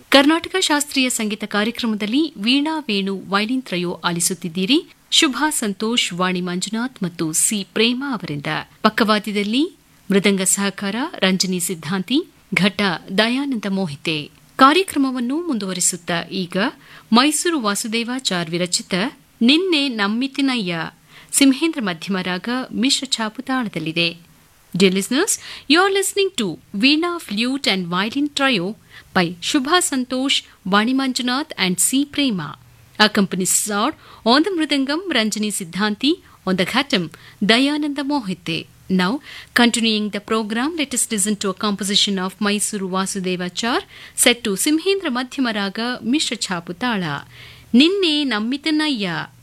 ಕರ್ನಾಟಕ ಶಾಸ್ತ್ರೀಯ ಸಂಗೀತ ಕಾರ್ಯಕ್ರಮದಲ್ಲಿ ವೀಣಾ ವೇಣು ವೈಲಿನ್ ತ್ರಯೋ ಆಲಿಸುತ್ತಿದ್ದೀರಿ ಶುಭಾ ಸಂತೋಷ್ ವಾಣಿ ಮಂಜುನಾಥ್ ಮತ್ತು ಸಿ ಪ್ರೇಮ ಅವರಿಂದ ಪಕ್ಕವಾದ್ಯದಲ್ಲಿ ಮೃದಂಗ ಸಹಕಾರ ರಂಜನಿ ಸಿದ್ಧಾಂತಿ ಘಟ ದಯಾನಂದ ಮೋಹಿತೆ ಕಾರ್ಯಕ್ರಮವನ್ನು ಮುಂದುವರಿಸುತ್ತಾ ಈಗ ಮೈಸೂರು ವಾಸುದೇವಾಚಾರ್ ವಿರಚಿತ ನಿನ್ನೆ ನಮ್ಮಿತಿನಯ್ಯ ಸಿಂಹೇಂದ್ರ ಮಧ್ಯಮರಾಗ ಮಿಶ್ರ ಛಾಪು ತಾಳದಲ್ಲಿದೆ Dear listeners, you are listening to Veena Flute and Violin Trio by Shubha Santosh, Vani Manjunath and C. Prema. Accompanies are on the Mridangam Ranjani Siddhanti, on the Ghatam Dayananda Mohite. Now, continuing the program, let us listen to a composition of Mysuru Vasudevachar set to Simhendra Madhyamaraga Mishra Chaputala. Ninne Nammitanayya